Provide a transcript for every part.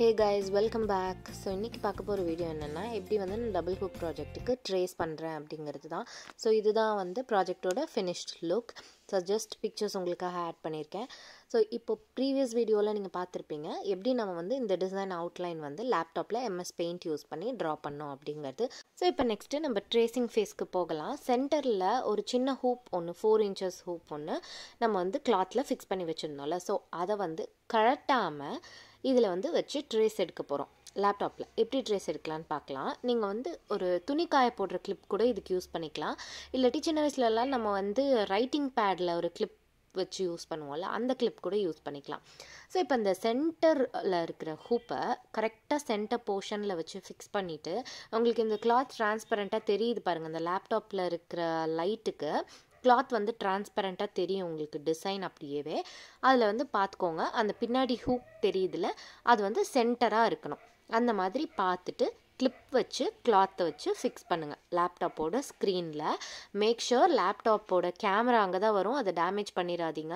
ஹே guys welcome back so இன்றைக்கி பார்க்க போகிற வீடியோ என்னென்னா எப்படி வந்து நான் டபுள் ஹுக் ப்ராஜெக்ட்டுக்கு ட்ரேஸ் பண்ணுறேன் அப்படிங்கிறது தான் ஸோ இதுதான் வந்து ப்ராஜெக்டோட finished look so just pictures உங்களுக்காக ஆட் பண்ணியிருக்கேன் ஸோ இப்போ ப்ரீவியஸ் வீடியோவில் நீங்கள் பார்த்துருப்பீங்க எப்படி நம்ம வந்து இந்த டிசைன் அவுட்லைன் வந்து லேப்டாப்பில் எம்எஸ் பெயிண்ட் யூஸ் பண்ணி ட்ரா பண்ணோம் அப்படிங்கிறது ஸோ இப்போ நெக்ஸ்ட்டு நம்ம ட்ரேசிங் ஃபேஸ்க்கு போகலாம் சென்டரில் ஒரு சின்ன ஹூப் ஒன்று ஃபோர் இன்ச்சஸ் ஹூப் ஒன்று நம்ம வந்து கிளாத்தில் ஃபிக்ஸ் பண்ணி வச்சுருந்தோம்ல ஸோ அதை வந்து கழட்டாமல் இதில் வந்து வச்சு ட்ரேஸ் எடுக்க போகிறோம் லேப்டாப்பில் எப்படி ட்ரேஸ் எடுக்கலான்னு பார்க்கலாம் நீங்கள் வந்து ஒரு துணி காய போடுற கிளிப் கூட இதுக்கு யூஸ் பண்ணிக்கலாம் இல்லாட்டி சின்ன வயசுலலாம் நம்ம வந்து ரைட்டிங் பேடில் ஒரு கிளிப் வச்சு யூஸ் பண்ணுவோம்ல அந்த கிளிப் கூட யூஸ் பண்ணிக்கலாம் ஸோ இப்போ இந்த சென்டரில் இருக்கிற ஹூப்பை கரெக்டாக சென்டர் போர்ஷனில் வச்சு ஃபிக்ஸ் பண்ணிவிட்டு உங்களுக்கு இந்த கிளாத் டிரான்ஸ்பரண்ட்டாக தெரியுது பாருங்கள் இந்த லேப்டாப்பில் இருக்கிற லைட்டுக்கு கிளாத் வந்து டிரான்ஸ்பரண்ட்டாக தெரியும் உங்களுக்கு டிசைன் அப்படியேவே அதில் வந்து பார்த்துக்கோங்க அந்த பின்னாடி ஹூக் தெரியுதுல அது வந்து சென்டராக இருக்கணும் அந்த மாதிரி பார்த்துட்டு கிளிப் வச்சு கிளாத்தை வச்சு ஃபிக்ஸ் பண்ணுங்கள் லேப்டாப்போட ஸ்க்ரீனில் மேக் ஷுர் லேப்டாப்போட கேமரா அங்கே தான் வரும் அதை டேமேஜ் பண்ணிடாதீங்க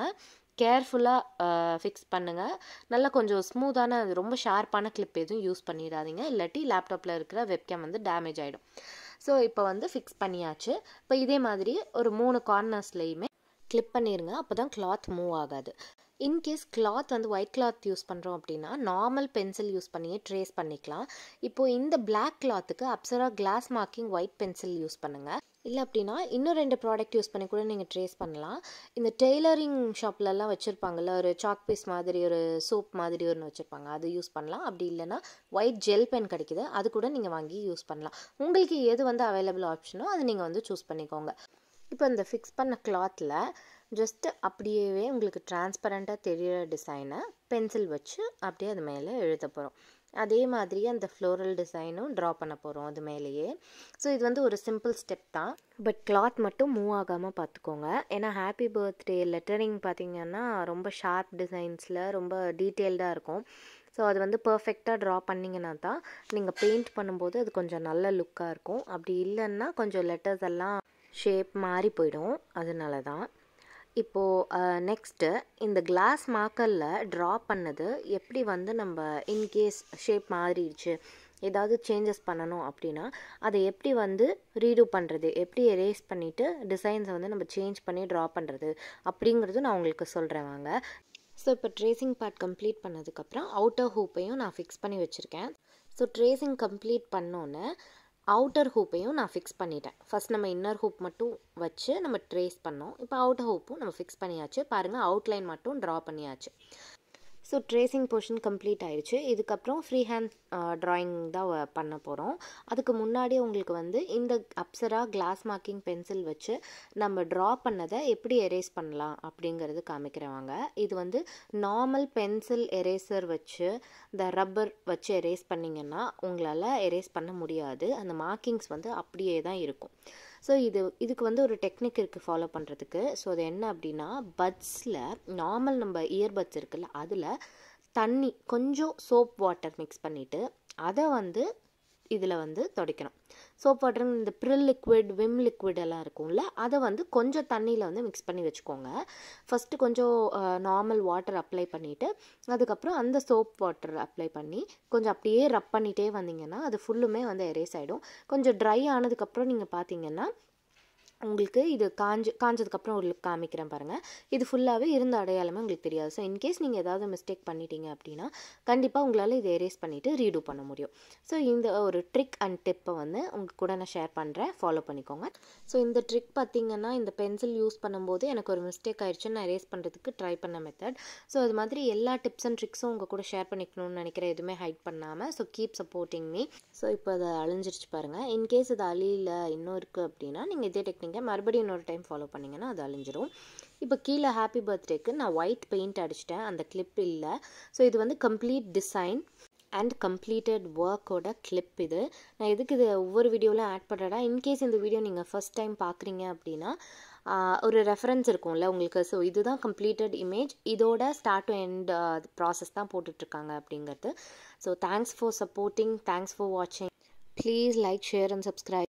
கேர்ஃபுல்லாக ஃபிக்ஸ் பண்ணுங்கள் நல்லா கொஞ்சம் ஸ்மூத்தான அது ரொம்ப ஷார்ப்பான கிளிப் எதுவும் யூஸ் பண்ணிடாதீங்க இல்லாட்டி லேப்டாப்பில் இருக்கிற வெப்கேம் வந்து டேமேஜ் ஆகிடும் ஸோ இப்போ வந்து ஃபிக்ஸ் பண்ணியாச்சு இப்போ இதே மாதிரி ஒரு மூணு கார்னர்ஸ்லேயுமே கிளிப் பண்ணிடுங்க அப்போ தான் கிளாத் மூவ் ஆகாது இன்கேஸ் கிளாத் வந்து ஒயிட் கிளாத் யூஸ் பண்ணுறோம் அப்படின்னா நார்மல் பென்சில் யூஸ் பண்ணியே ட்ரேஸ் பண்ணிக்கலாம் இப்போது இந்த பிளாக் கிளாத்துக்கு Apsara glass marking white pencil use பண்ணுங்கள் இல்லை அப்படின்னா இன்னும் ரெண்டு ப்ராடக்ட் யூஸ் பண்ணி கூட நீங்கள் ட்ரேஸ் பண்ணலாம் இந்த டெய்லரிங் ஷாப்லலாம் வச்சுருப்பாங்கல்ல ஒரு சாக் பீஸ் மாதிரி ஒரு சோப் மாதிரி ஒன்று வச்சுருப்பாங்க அது யூஸ் பண்ணலாம் அப்படி இல்லைன்னா ஒயிட் ஜெல் பென் கிடைக்குது அது கூட நீங்கள் வாங்கி யூஸ் பண்ணலாம் உங்களுக்கு எது வந்து அவைலபிள் ஆப்ஷனோ அது நீங்கள் வந்து சூஸ் பண்ணிக்கோங்க இப்போ இந்த ஃபிக்ஸ் பண்ண கிளாத்தில் ஜஸ்ட்டு அப்படியே உங்களுக்கு டிரான்ஸ்பரண்ட்டாக தெரிகிற டிசைனை பென்சில் வச்சு அப்படியே அது மேலே எழுத போகிறோம் அதே மாதிரி அந்த ஃப்ளோரல் டிசைனும் ட்ரா பண்ண போகிறோம் அது மேலேயே ஸோ இது வந்து ஒரு சிம்பிள் ஸ்டெப் தான் பட் கிளாத் மட்டும் மூவ் ஆகாமல் பார்த்துக்கோங்க ஏன்னா ஹாப்பி பர்த்டே லெட்டரிங் பார்த்திங்கன்னா ரொம்ப ஷார்ப் டிசைன்ஸில் ரொம்ப டீட்டெயில்டாக இருக்கும் ஸோ அது வந்து பர்ஃபெக்டாக ட்ரா பண்ணிங்கன்னா தான் நீங்கள் பெயிண்ட் பண்ணும்போது அது கொஞ்சம் நல்ல லுக்காக இருக்கும் அப்படி இல்லைன்னா கொஞ்சம் லெட்டர்ஸ் எல்லாம் ஷேப் மாறி போயிடும் அதனால தான் இப்போது நெக்ஸ்ட்டு இந்த கிளாஸ் மார்க்கரில் ட்ரா பண்ணது எப்படி வந்து நம்ம இன்கேஸ் ஷேப் மாறிடுச்சு ஏதாவது சேஞ்சஸ் பண்ணணும் அப்படின்னா அதை எப்படி வந்து ரீடூ பண்ணுறது எப்படி எரேஸ் பண்ணிவிட்டு டிசைன்ஸை வந்து நம்ம சேஞ்ச் பண்ணி ட்ரா பண்ணுறது அப்படிங்கிறது நான் உங்களுக்கு சொல்கிறேன் வாங்க ஸோ இப்போ ட்ரேசிங் பார்ட் கம்ப்ளீட் பண்ணதுக்கப்புறம் அவுட்டர் ஹூப்பையும் நான் ஃபிக்ஸ் பண்ணி வச்சுருக்கேன் ஸோ ட்ரேசிங் கம்ப்ளீட் பண்ணோன்னே அவுட்டர் ஹூப்பையும் நான் ஃபிக்ஸ் பண்ணிட்டேன் ஃபஸ்ட் நம்ம இன்னர் ஹூப் மட்டும் வச்சு நம்ம ட்ரேஸ் பண்ணோம் இப்போ அவுட்டர் ஹூப்பும் நம்ம ஃபிக்ஸ் பண்ணியாச்சு பாருங்கள் அவுட்லைன் மட்டும் ட்ரா பண்ணியாச்சு ஸோ ட்ரேசிங் போர்ஷன் கம்ப்ளீட் ஆயிடுச்சு இதுக்கப்புறம் ஃப்ரீ ஹேண்ட் ட்ராயிங் தான் பண்ண போகிறோம் அதுக்கு முன்னாடி உங்களுக்கு வந்து இந்த அப்சரா கிளாஸ் மார்க்கிங் பென்சில் வச்சு நம்ம ட்ரா பண்ணதை எப்படி எரேஸ் பண்ணலாம் அப்படிங்கிறது காமிக்கிறவாங்க இது வந்து நார்மல் பென்சில் எரேசர் வச்சு இந்த ரப்பர் வச்சு எரேஸ் பண்ணிங்கன்னா உங்களால் எரேஸ் பண்ண முடியாது அந்த மார்க்கிங்ஸ் வந்து அப்படியே தான் இருக்கும் ஸோ இது இதுக்கு வந்து ஒரு டெக்னிக் இருக்குது ஃபாலோ பண்ணுறதுக்கு ஸோ அது என்ன அப்படின்னா பட்ஸில் நார்மல் நம்ம இயர்பட்ஸ் இருக்குல்ல அதில் தண்ணி கொஞ்சம் சோப் வாட்டர் மிக்ஸ் பண்ணிவிட்டு அதை வந்து இதில் வந்து துடைக்கணும் சோப் வாட்டர் இந்த ப்ரில் லிக்விட் விம் லிக்விட் எல்லாம் இருக்கும்ல அதை வந்து கொஞ்சம் தண்ணியில் வந்து மிக்ஸ் பண்ணி வச்சுக்கோங்க ஃபஸ்ட்டு கொஞ்சம் நார்மல் வாட்டர் அப்ளை பண்ணிவிட்டு அதுக்கப்புறம் அந்த சோப் வாட்டர் அப்ளை பண்ணி கொஞ்சம் அப்படியே ரப் பண்ணிகிட்டே வந்தீங்கன்னா அது ஃபுல்லுமே வந்து எரேஸ் ஆகிடும் கொஞ்சம் ட்ரை ஆனதுக்கப்புறம் நீங்கள் பார்த்தீங்கன்னா உங்களுக்கு இது காஞ்சு காஞ்சதுக்கப்புறம் ஒரு லுக் காமிக்கிறேன் பாருங்கள் இது ஃபுல்லாகவே இருந்த அடையாளமே உங்களுக்கு தெரியாது ஸோ இன்கேஸ் நீங்கள் ஏதாவது மிஸ்டேக் பண்ணிட்டீங்க அப்படின்னா கண்டிப்பாக உங்களால் இதை எரேஸ் பண்ணிவிட்டு ரீடூ பண்ண முடியும் ஸோ இந்த ஒரு ட்ரிக் அண்ட் டிப்பை வந்து உங்கள் கூட நான் ஷேர் பண்ணுறேன் ஃபாலோ பண்ணிக்கோங்க ஸோ இந்த ட்ரிக் பார்த்திங்கன்னா இந்த பென்சில் யூஸ் பண்ணும்போது எனக்கு ஒரு மிஸ்டேக் ஆயிடுச்சுன்னு நான் எரேஸ் பண்ணுறதுக்கு ட்ரை பண்ண மெத்தட் ஸோ அது மாதிரி எல்லா டிப்ஸ் அண்ட் ட்ரிக்ஸும் உங்கள் கூட ஷேர் பண்ணிக்கணும்னு நினைக்கிறேன் எதுவுமே ஹைட் பண்ணாமல் so keep supporting me so இப்போ அதை அழிஞ்சிருச்சு பாருங்கள் இன்கேஸ் இது அழியில் இன்னும் இருக்குது அப்படின்னா நீங்கள் இதே டெக்னிக்கை மறுபடியும் இன்னொரு டைம் ஃபாலோ பண்ணிங்கன்னா அது அழிஞ்சிரும் இப்போ கீழே ஹாப்பி பர்த்டேக்கு நான் ஒயிட் பெயிண்ட் அடிச்சிட்டேன் அந்த கிளிப் இல்லை ஸோ இது வந்து கம்ப்ளீட் டிசைன் அண்ட் கம்ப்ளீட்டட் ஒர்க்கோட கிளிப் இது நான் எதுக்கு இது ஒவ்வொரு வீடியோவிலும் ஆட் பண்ணுறேன்னா இன்கேஸ் இந்த வீடியோ நீங்கள் ஃபஸ்ட் டைம் பார்க்குறீங்க அப்படின்னா ஒரு ரெஃபரன்ஸ் இருக்கும்ல உங்களுக்கு ஸோ இதுதான் கம்ப்ளீட்டட் இமேஜ் இதோட ஸ்டார்ட் டு எண்ட் ப்ராசஸ் தான் போட்டுட்ருக்காங்க அப்படிங்கிறது so thanks for supporting thanks for வாட்சிங் please like share and subscribe